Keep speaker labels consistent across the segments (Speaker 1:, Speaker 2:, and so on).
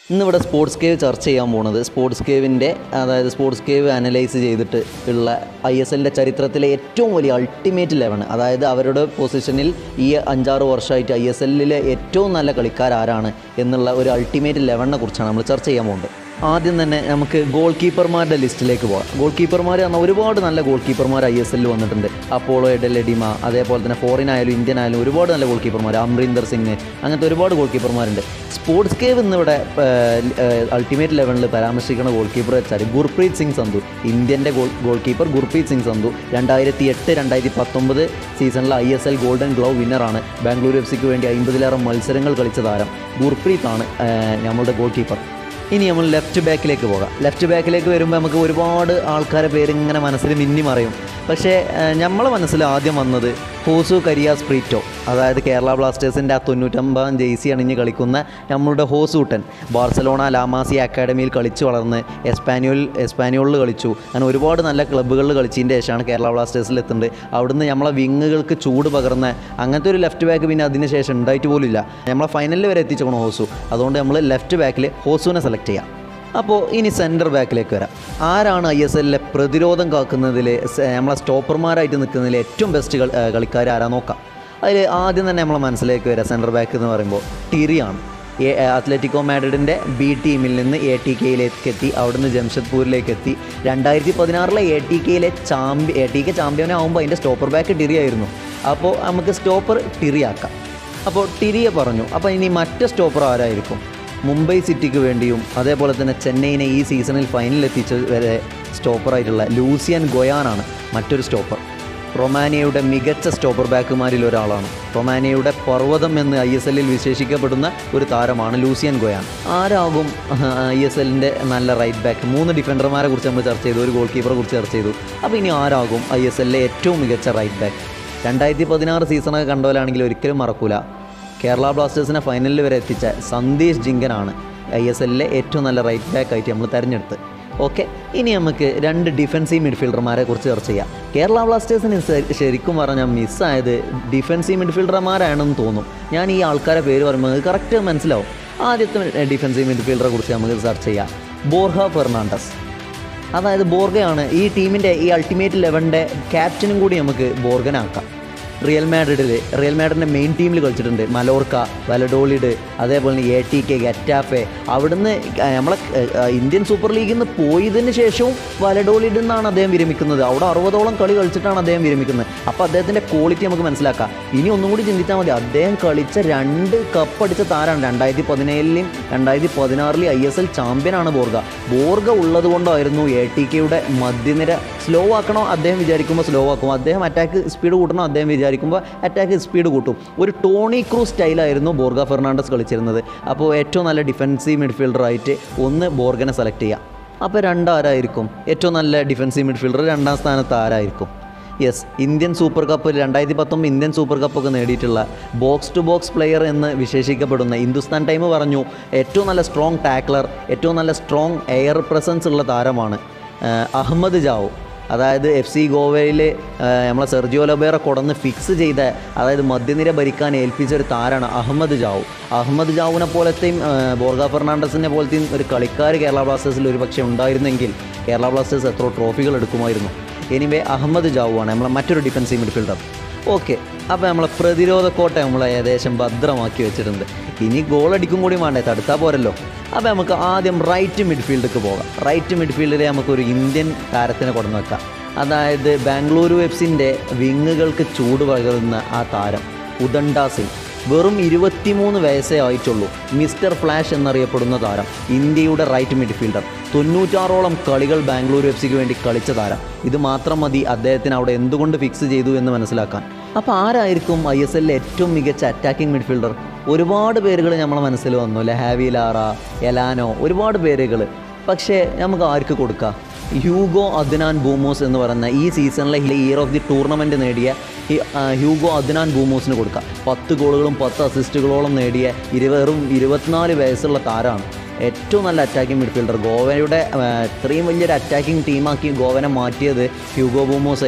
Speaker 1: ഇന്നിവിടെ sports cave ചർച്ച ചെയ്യാൻ പോണത് സ്പോർട്സ് കേവിൻ്റെ അതായത് സ്പോർട്സ് കേവ് അനലൈസ് ചെയ്തിട്ട് ഉള്ള ഐ എസ് എല്ലിൻ്റെ ചരിത്രത്തിലെ ഏറ്റവും വലിയ അൾട്ടിമേറ്റ് ലെവൻ അതായത് അവരുടെ പൊസിഷനിൽ ഈ അഞ്ചാറ് വർഷമായിട്ട് ഐ എസ് എല്ലിലെ ഏറ്റവും നല്ല കളിക്കാരാരാണ് എന്നുള്ള ഒരു അൾട്ടിമേറ്റ് ലെവനെ കുറിച്ചാണ് നമ്മൾ ചർച്ച ചെയ്യാൻ പോകുന്നത് ആദ്യം തന്നെ നമുക്ക് ഗോൾ കീപ്പർമാരുടെ ലിസ്റ്റിലേക്ക് പോകാം ഗോൾ കീപ്പർമാർ പറഞ്ഞാൽ ഒരുപാട് നല്ല ഗോൾ കീപ്പർമാർ ഐ എസ് എല്ലിൽ വന്നിട്ടുണ്ട് അപ്പോളോ എഡലെഡിമ അതേപോലെ തന്നെ ഫോറിൻ ആയാലും ഇന്ത്യൻ ആയാലും ഒരുപാട് നല്ല ഗോൾ കീപ്പർമാർ അമരീന്ദർ സിംഗ് അങ്ങനത്തെ ഒരുപാട് ഗോൾ കീപ്പർമാരുണ്ട് സ്പോർട്സ് കേവ് ഇന്നിവിടെ അൾട്ടിമേറ്റ് ലെവലിൽ പരാമർശിക്കുന്ന ഗോൾ കീപ്പർ വെച്ചാൽ ഗുർപ്രീത് സിംഗ് സന്ധു ഇന്ത്യൻ്റെ goal goal keeper Gurpreet Singh Sandhu രണ്ടായിരത്തി എട്ട് രണ്ടായിരത്തി പത്തൊമ്പത് സീസണിലെ I S L golden glove വിന്നറാണ് ബാംഗ്ലൂർ എഫ് സിക്ക് വേണ്ടി അമ്പതിലേറെ മത്സരങ്ങൾ കളിച്ച താരം ഗുർപ്രീത് ആണ് നമ്മളുടെ ഗോൾ കീപ്പർ ഇനി നമ്മൾ ലെഫ്റ്റ് ബാക്കിലേക്ക് പോകാം ലെഫ്റ്റ് ബാക്കിലേക്ക് വരുമ്പോൾ നമുക്ക് ഒരുപാട് ആൾക്കാരെ പേര് ഇങ്ങനെ മനസ്സിൽ മിന്നി മറയും പക്ഷേ നമ്മളെ മനസ്സിൽ ആദ്യം വന്നത് ഹോസു കരിയാസ് പ്രീറ്റോ അതായത് കേരള ബ്ലാസ്റ്റേഴ്സിൻ്റെ ആ തൊണ്ണൂറ്റൊമ്പതാം ജെയ്സി അണിഞ്ഞ് കളിക്കുന്ന നമ്മളുടെ ഹോസൂട്ടൻ ബാർസലോണ ലാമാസി അക്കാഡമിയിൽ കളിച്ചു വളർന്ന് എസ്പാനിയോൾ എസ്പാനിയോളിൽ കളിച്ചു അങ്ങനെ ഒരുപാട് നല്ല ക്ലബ്ബുകളിൽ കളിച്ചതിൻ്റെ ശേഷമാണ് കേരള ബ്ലാസ്റ്റേഴ്സിൽ എത്തുന്നത് അവിടുന്ന് നമ്മളെ വിങ്ങുകൾക്ക് ചൂട് പകർന്ന അങ്ങനത്തെ ഒരു ലെഫ്റ്റ് ബാക്ക് പിന്നെ അതിന് ശേഷം ഉണ്ടായിട്ട് പോലില്ല നമ്മളെ ഫൈനലിൽ വരെ എത്തിച്ചോണം ഹോസു അതുകൊണ്ട് നമ്മൾ ലെഫ്റ്റ് ബാക്കിൽ ഹോസുവിനെ സെലക്ട് ചെയ്യാം അപ്പോൾ ഇനി സെൻറ്റർ ബാക്കിലേക്ക് വരാം ആരാണ് ഐ എസ് എല്ലിലെ പ്രതിരോധം കാക്കുന്നതിൽ നമ്മളെ സ്റ്റോപ്പർമാരായിട്ട് നിൽക്കുന്നതിൽ ഏറ്റവും ബെസ്റ്റ് കളിക്കാർ ആരാ നോക്കാം അതിൽ ആദ്യം തന്നെ നമ്മളെ മനസ്സിലേക്ക് വരിക സെൻറ്റർ ബാക്ക് എന്ന് പറയുമ്പോൾ ടിറിയാണ് എ അത്ലറ്റിക്കോ മാഡ്രിഡിൻ്റെ ബി ടീമിൽ നിന്ന് എ ടി കെയിലേക്ക് എത്തി അവിടുന്ന് ജംഷഡ്പൂരിലേക്ക് എത്തി രണ്ടായിരത്തി പതിനാറിലെ എ ടി കെയിലെ ചാമ്പ്യ എ ടി കെ ചാമ്പ്യൻ ആകുമ്പോൾ അതിൻ്റെ സ്റ്റോപ്പർ ബാക്ക് ടിറി ആയിരുന്നു അപ്പോൾ നമുക്ക് സ്റ്റോപ്പർ ടിറി ആക്കാം അപ്പോൾ ടിരിയെ പറഞ്ഞു അപ്പോൾ ഇനി മറ്റ് സ്റ്റോപ്പർ ആരായിരിക്കും മുംബൈ സിറ്റിക്ക് വേണ്ടിയും അതേപോലെ തന്നെ ചെന്നൈയിനെ ഈ സീസണിൽ ഫൈനലിൽ എത്തിച്ച വരെ സ്റ്റോപ്പറായിട്ടുള്ള ലൂസിയൻ ഗൊയാനാണ് മറ്റൊരു സ്റ്റോപ്പർ റൊമാനിയയുടെ മികച്ച സ്റ്റോപ്പർ ബാക്കുമാരിൽ ഒരാളാണ് റൊമാനിയയുടെ പർവ്വതം എന്ന് ഐ എസ് എല്ലിൽ വിശേഷിക്കപ്പെടുന്ന ഒരു താരമാണ് ലൂസിയൻ ഗൊയാൻ ആരാകും ഐ എസ് എല്ലിൻ്റെ നല്ല റൈറ്റ് ബാക്ക് മൂന്ന് ഡിഫൻഡർമാരെ കുറിച്ച് നമ്മൾ ചർച്ച ചെയ്തു ഒരു ഗോൾ കീപ്പറെ കുറിച്ച് ചർച്ച ചെയ്തു അപ്പോൾ ഇനി ആരാകും ഐ എസ് എല്ലിലെ ഏറ്റവും മികച്ച റൈറ്റ് ബാക്ക് രണ്ടായിരത്തി പതിനാറ് സീസണൊക്കെ കണ്ടവരാണെങ്കിൽ ഒരിക്കലും മറക്കൂല കേരള ബ്ലാസ്റ്റേഴ്സിനെ ഫൈനലിൽ വരെ എത്തിച്ച സന്ദേശ് ജിങ്കനാണ് ഐ എസ് എല്ലിലെ ഏറ്റവും നല്ല റൈറ്റ് ബാക്ക് ആയിട്ട് നമ്മൾ തിരഞ്ഞെടുത്ത് ഓക്കെ ഇനി നമുക്ക് രണ്ട് ഡിഫൻസീവ് മിഡ്ഫീൽഡർമാരെ കുറിച്ച് ചർച്ച ചെയ്യാം കേരള ബ്ലാസ്റ്റേഴ്സിന് ശരിക്കും പറഞ്ഞാൽ മിസ്സായത് ഡിഫൻസീവ് മിഡ്ഫീൽഡർമാരാണെന്ന് തോന്നും ഞാൻ ഈ ആൾക്കാരെ പേര് പറയുമ്പോൾ കറക്റ്റ് മനസ്സിലാവും ആദ്യത്തെ ഡിഫൻസീവ് മിഡ്ഫീൽഡറെ കുറിച്ച് നമുക്ക് ചർച്ച ചെയ്യാം ബോർഹ ഫെർണാണ്ടസ് അതായത് ബോർഗയാണ് ഈ ടീമിൻ്റെ ഈ അൾട്ടിമേറ്റ് ലെവൻ്റെ ക്യാപ്റ്റനും കൂടി നമുക്ക് ബോർഗനാക്കാം റിയൽ മാഡ്രിഡിൽ റിയൽ മാഡ്രിഡിൻ്റെ മെയിൻ ടീമിൽ കളിച്ചിട്ടുണ്ട് മലോർക്ക വലഡോളിഡ് അതേപോലെ തന്നെ എ ടി കെ ഗറ്റാഫെ അവിടുന്ന് നമ്മളെ ഇന്ത്യൻ സൂപ്പർ ലീഗിൽ നിന്ന് പോയതിന് ശേഷവും വലഡോളിഡിൽ നിന്നാണ് അദ്ദേഹം വിരമിക്കുന്നത് അവിടെ അറുപതോളം കളി കളിച്ചിട്ടാണ് അദ്ദേഹം വിരമിക്കുന്നത് അപ്പോൾ അദ്ദേഹത്തിൻ്റെ ക്വാളിറ്റി നമുക്ക് മനസ്സിലാക്കാം ഇനി ഒന്നും കൂടി ചിന്തിച്ചാൽ മതി അദ്ദേഹം കളിച്ച രണ്ട് കപ്പ് അടിച്ച താരമാണ് രണ്ടായിരത്തി പതിനേഴിലെയും രണ്ടായിരത്തി പതിനാറിലെയും ഐ എസ് എൽ ചാമ്പ്യനാണ് ബോർഗ ബോർഗ ഉള്ളത് കൊണ്ടായിരുന്നു എ ടി കെയുടെ മധ്യനിര സ്ലോ ആക്കണോ അദ്ദേഹം വിചാരിക്കുമ്പോൾ സ്ലോ ആക്കും അദ്ദേഹം അറ്റാക്ക് സ്പീഡ് കൂട്ടണോ അദ്ദേഹം വിചാരിക്കുമ്പോൾ അറ്റാക്ക് സ്പീഡ് കൂട്ടും ഒരു ടോണി ക്രൂ സ്റ്റൈലായിരുന്നു ബോർഗ ഫെർണാണ്ടസ് കളിച്ചിരുന്നത് അപ്പോൾ ഏറ്റവും നല്ല ഡിഫൻസീവ് മിഡ്ഫീൽഡറായിട്ട് ഒന്ന് ബോർഗനെ സെലക്ട് ചെയ്യാം അപ്പോൾ രണ്ടാരായിരിക്കും ഏറ്റവും നല്ല ഡിഫൻസീവ് മിഡ്ഫീൽഡർ രണ്ടാം സ്ഥാനത്ത് ആരായിരിക്കും യെസ് ഇന്ത്യൻ സൂപ്പർ കപ്പ് രണ്ടായിരത്തി പത്തൊമ്പത് ഇന്ത്യൻ സൂപ്പർ കപ്പൊക്കെ നേടിയിട്ടുള്ള ബോക്സ് ടു ബോക്സ് പ്ലെയർ എന്ന് വിശേഷിക്കപ്പെടുന്ന ഹിന്ദുസ്ഥാൻ ടൈം പറഞ്ഞു ഏറ്റവും നല്ല സ്ട്രോങ് ടാക്ലർ ഏറ്റവും നല്ല സ്ട്രോങ് എയർ പ്രസൻസ് ഉള്ള താരമാണ് അഹമ്മദ് ജാവു അതായത് എഫ് സി ഗോവയിൽ നമ്മളെ സെർജിയോ ലൊബേറെ കൊടന്ന് ഫിക്സ് ചെയ്ത അതായത് മധ്യനിര ഭരിക്കാൻ ഏൽപ്പിച്ച ഒരു താരമാണ് അഹമ്മദ് ജാവു അഹമ്മദ് ജാവുവിനെ പോലത്തെയും ബോർഗ ഫെർണാണ്ടസിനെ പോലത്തെയും ഒരു കളിക്കാർ കേരള ബ്ലാസ്റ്റേഴ്സിൽ ഒരു പക്ഷേ ഉണ്ടായിരുന്നെങ്കിൽ കേരള ബ്ലാസ്റ്റേഴ്സ് എത്രയോ ട്രോഫികൾ എടുക്കുമായിരുന്നു എനിവേ അഹമ്മദ് ജാവുവാണ് നമ്മളെ മറ്റൊരു ഡിഫൻസീവ് മിഡ്ഫീൽഡർ ഓക്കെ അപ്പോൾ നമ്മളെ പ്രതിരോധ കോട്ട നമ്മൾ ഏകദേശം ഭദ്രമാക്കി വെച്ചിട്ടുണ്ട് ഇനി ഗോൾ അടിക്കും കൂടി വേണ്ടേ തടുത്താൽ പോരല്ലോ അപ്പോൾ നമുക്ക് ആദ്യം റൈറ്റ് മിഡ്ഫീൽഡിലേക്ക് പോകാം റൈറ്റ് മിഡ്ഫീൽഡിൽ നമുക്കൊരു ഇന്ത്യൻ താരത്തിനെ കൊണ്ടു വെക്കാം അതായത് ബാംഗ്ലൂരു എഫ്സിൻ്റെ വിങ്ങുകൾക്ക് ചൂട് പകരുന്ന ആ താരം ഉദണ്ഡ സിംഗ് വെറും ഇരുപത്തിമൂന്ന് വയസ്സേ ആയിട്ടുള്ളൂ മിസ്റ്റർ ഫ്ലാഷ് എന്നറിയപ്പെടുന്ന താരം ഇന്ത്യയുടെ റൈറ്റ് മിഡ്ഫീൽഡർ തൊണ്ണൂറ്റാറോളം കളികൾ ബാംഗ്ലൂരു എഫ് സിക്ക് വേണ്ടി കളിച്ച താരം ഇത് മാത്രം മതി അദ്ദേഹത്തിന് അവിടെ എന്തുകൊണ്ട് ഫിക്സ് ചെയ്തു എന്ന് മനസ്സിലാക്കാൻ അപ്പോൾ ആരായിരിക്കും ഐ എസ് എല്ലിലെ ഏറ്റവും മികച്ച അറ്റാക്കിംഗ് മിഡ്ഫീൽഡർ ഒരുപാട് പേരുകൾ നമ്മളെ മനസ്സിൽ വന്നു ലെഹാവി ലാറ എലാനോ ഒരുപാട് പേരുകൾ പക്ഷേ നമുക്ക് ആർക്ക് കൊടുക്കാം ഹ്യൂഗോ അദ്നാൻ ബൂമോസ് എന്ന് പറയുന്ന ഈ സീസണിലെ ഇയർ ഓഫ് ദി ടൂർണമെൻറ്റ് നേടിയ ഹ്യൂഗോ അദ്നാൻ ബൂമോസിന് കൊടുക്കാം പത്ത് ഗോളുകളും പത്ത് അസിസ്റ്റുകളോളം നേടിയ ഇരുവറും ഇരുപത്തിനാല് വയസ്സുള്ള താരമാണ് ഏറ്റവും നല്ല അറ്റാക്കിംഗ് മിഡ്ഫീൽഡർ ഗോവയുടെ ഇത്രയും വലിയൊരു അറ്റാക്കിംഗ് ടീമാക്കി ഗോവനെ മാറ്റിയത് ഹ്യൂഗോ ബൂമോസ് ആയിരുന്നു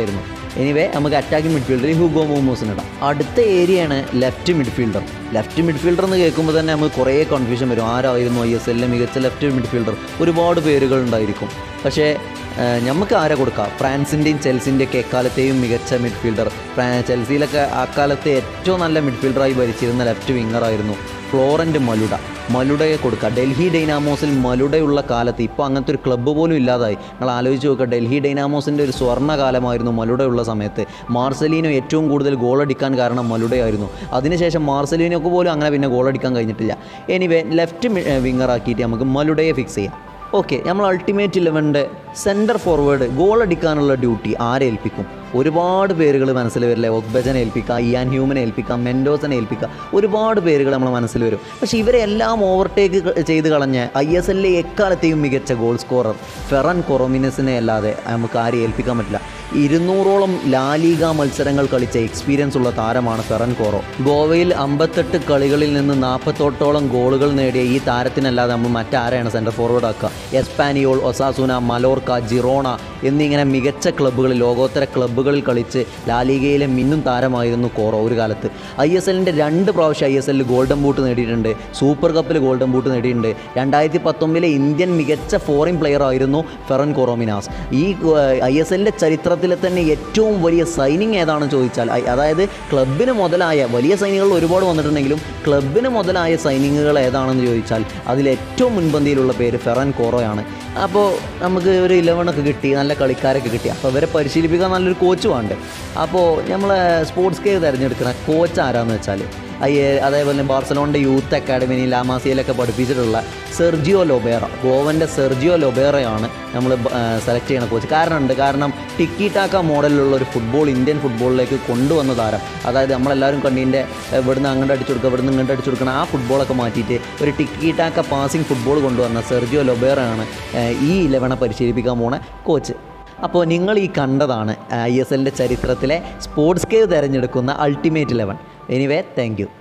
Speaker 1: എനിവേ നമുക്ക് അറ്റാക്കിംഗ് മിഡ്ഫീൽഡറിൽ ഹുഗോ മോമോസിന് ഇടാം അടുത്ത ഏരിയയാണ് ലെഫ്റ്റ് മിഡ്ഫീൽഡർ ലെഫ്റ്റ് മിഡ്ഫീൽഡർ എന്ന് കേൾക്കുമ്പോൾ തന്നെ നമുക്ക് കുറേ കൺഫ്യൂഷൻ വരും ആരായിരുന്നു ഐ എസ് എല്ലിലെ മികച്ച ലെഫ്റ്റ് മിഡ്ഫീൽഡർ ഒരുപാട് പേരുകൾ ഉണ്ടായിരിക്കും പക്ഷേ ഏഹ്, നമുക്ക് ആരെ കൊടുക്കാം ഫ്രാൻസിൻ്റെയും ചെൽസിൻ്റെ ഒക്കെ എക്കാലത്തെയും മികച്ച മിഡ്ഫീൽഡർ ഫ്രാ ചെൽസിയിലൊക്കെ അക്കാലത്തെ ഏറ്റവും നല്ല മിഡ്ഫീൽഡറായി ഭരിച്ചിരുന്ന ലെഫ്റ്റ് വിങ്ങറായിരുന്നു ഫ്ലോറൻ്റ് മലുഡ മലുഡയെ കൊടുക്കുക ഡൽഹി ഡൈനാമോസിൽ മലുഡയുള്ള കാലത്ത് ഇപ്പോൾ അങ്ങനത്തെ ഒരു ക്ലബ്ബ് പോലും ഇല്ലാതായി നിങ്ങൾ ആലോചിച്ച് നോക്കുക ഡൽഹി ഡൈനാമോസിൻ്റെ ഒരു സ്വർണ്ണ കാലമായിരുന്നു മലുഡയുള്ള സമയത്ത് മാർസലീനോ ഏറ്റവും കൂടുതൽ ഗോളടിക്കാൻ കാരണം മലുഡയായിരുന്നു അതിനുശേഷം മാർസലീനോക്ക് പോലും അങ്ങനെ പിന്നെ ഗോളടിക്കാൻ കഴിഞ്ഞിട്ടില്ല എനിവേ ലെഫ്റ്റ് വിങ്ങറാക്കിയിട്ട് നമുക്ക് മലുഡയെ ഫിക്സ് ചെയ്യാം ഓക്കെ നമ്മൾ അൾട്ടിമേറ്റ് ഇലവൻ്റെ സെൻറ്റർ ഫോർവേഡ് ഗോൾ അടിക്കാനുള്ള ഡ്യൂട്ടി ആരെ ഏൽപ്പിക്കും ഒരുപാട് പേരുകൾ മനസ്സിൽ വരില്ലേ ഒക്ബജനെ ഏൽപ്പിക്കാം ഇയാൻ ഹ്യൂമനെ ഏൽപ്പിക്കാം മെൻഡോസനെ ഏൽപ്പിക്കാം ഒരുപാട് പേരുകൾ നമ്മളെ മനസ്സിൽ വരും പക്ഷേ ഇവരെ എല്ലാം ഓവർടേക്ക് ചെയ്ത് കളഞ്ഞ് ഐ എസ് എല്ലിലെ എക്കാലത്തെയും മികച്ച ഗോൾ സ്കോറർ ഫെറൻ കൊറോമിനസിനെ അല്ലാതെ നമുക്ക് ആരെയും ഏൽപ്പിക്കാൻ പറ്റില്ല ഇരുന്നൂറോളം ലാലിക മത്സരങ്ങൾ കളിച്ച എക്സ്പീരിയൻസ് ഉള്ള താരമാണ് ഫെറൻ കോറോ ഗോവയിൽ അമ്പത്തെട്ട് കളികളിൽ നിന്ന് നാൽപ്പത്തെട്ടോളം ഗോളുകൾ നേടിയ ഈ താരത്തിനല്ലാതെ നമ്മൾ മറ്റാരെയാണ് സെൻറ്റർ ഫോർവേഡ് ആക്കുക എസ്പാനിയോൾ ഒസാസുന മലോർക്ക ജിറോണ എന്നിങ്ങനെ മികച്ച ക്ലബ്ബുകളിൽ ലോകോത്തര ക്ലബ്ബുകളിൽ കളിച്ച് ലാലിഗയിലെ മിന്നും താരമായിരുന്നു കോറോ ഒരു കാലത്ത് ഐ എസ് എല്ലിൻ്റെ രണ്ട് പ്രാവശ്യം ഐ എസ് എല്ലിൽ ഗോൾഡൻ ബൂട്ട് നേടിയിട്ടുണ്ട് സൂപ്പർ കപ്പിൽ ഗോൾഡൻ ബൂട്ട് നേടിയിട്ടുണ്ട് രണ്ടായിരത്തി പത്തൊമ്പതിലെ ഇന്ത്യൻ മികച്ച ഫോറിൻ പ്ലെയർ ആയിരുന്നു ഫെറൻ കൊറോമിനാസ് ഈ ഐ എസ് എല്ലിൻ്റെ ചരിത്രത്തിലെ തന്നെ ഏറ്റവും വലിയ സൈനിങ് ഏതാണെന്ന് ചോദിച്ചാൽ ഐ- അതായത് ക്ലബിന് മുതലായ വലിയ സൈനികൾ ഒരുപാട് വന്നിട്ടുണ്ടെങ്കിലും ക്ലബിന് മുതലായ സൈനിങ്ങുകൾ ഏതാണെന്ന് ചോദിച്ചാൽ അതിൽ ഏറ്റവും മുൻപന്തിയിലുള്ള പേര് ഫെറൻ കോറോയാണ് അപ്പോൾ നമുക്ക് ഒരു ഇലവനൊക്കെ കിട്ടി നല്ല കളിക്കാരൊക്കെ കിട്ടി അപ്പോൾ അവരെ പരിശീലിപ്പിക്കാൻ നല്ലൊരു കോച്ച് വേണ്ടേ അപ്പോൾ നമ്മളെ സ്പോർട്സ് കേ തിരഞ്ഞെടുക്കുന്ന കോച്ച് ആരാന്ന് വെച്ചാൽ ഐ അതേപോലെ തന്നെ ബാർസലോണിൻ്റെ യൂത്ത് അക്കാഡമിനി ലാമാസിയയിലൊക്കെ പഠിപ്പിച്ചിട്ടുള്ള സെർജിയോ ലൊബേറ ഗോവൻ്റെ സെർജിയോ ലൊബേറയാണ് നമ്മൾ സെലക്ട് ചെയ്യുന്ന കോച്ച് കാരണം ഉണ്ട് കാരണം ടിക്കി ടാക്ക മോഡലിലുള്ള ഒരു ഫുട്ബോൾ ഇന്ത്യൻ ഫുട്ബോളിലേക്ക് കൊണ്ടുവന്ന താരം അതായത് നമ്മളെല്ലാവരും കണ്ടീൻ്റെ ഇവിടുന്ന് അങ്ങോട്ട് അടിച്ചു കൊടുക്കുക ഇവിടുന്ന് ഇങ്ങോട്ട് അടിച്ചു കൊടുക്കണം ആ ഫുട്ബോളൊക്കെ മാറ്റിയിട്ട് ഒരു ടിക്കി ടാക്ക പാസിംഗ് ഫുട്ബോൾ കൊണ്ടുവന്ന സെർജിയോ ലൊബേറയാണ് ഏഹ്, ഈ ഇലവനെ പരിശീലിപ്പിക്കാൻ പോണ കോച്ച് അപ്പോൾ നിങ്ങൾ ഈ കണ്ടതാണ് ഐ എസ് എല്ലിൻ്റെ ചരിത്രത്തിലെ സ്പോർട്സ് കേവ് തിരഞ്ഞെടുക്കുന്ന ultimate eleven anyway thank U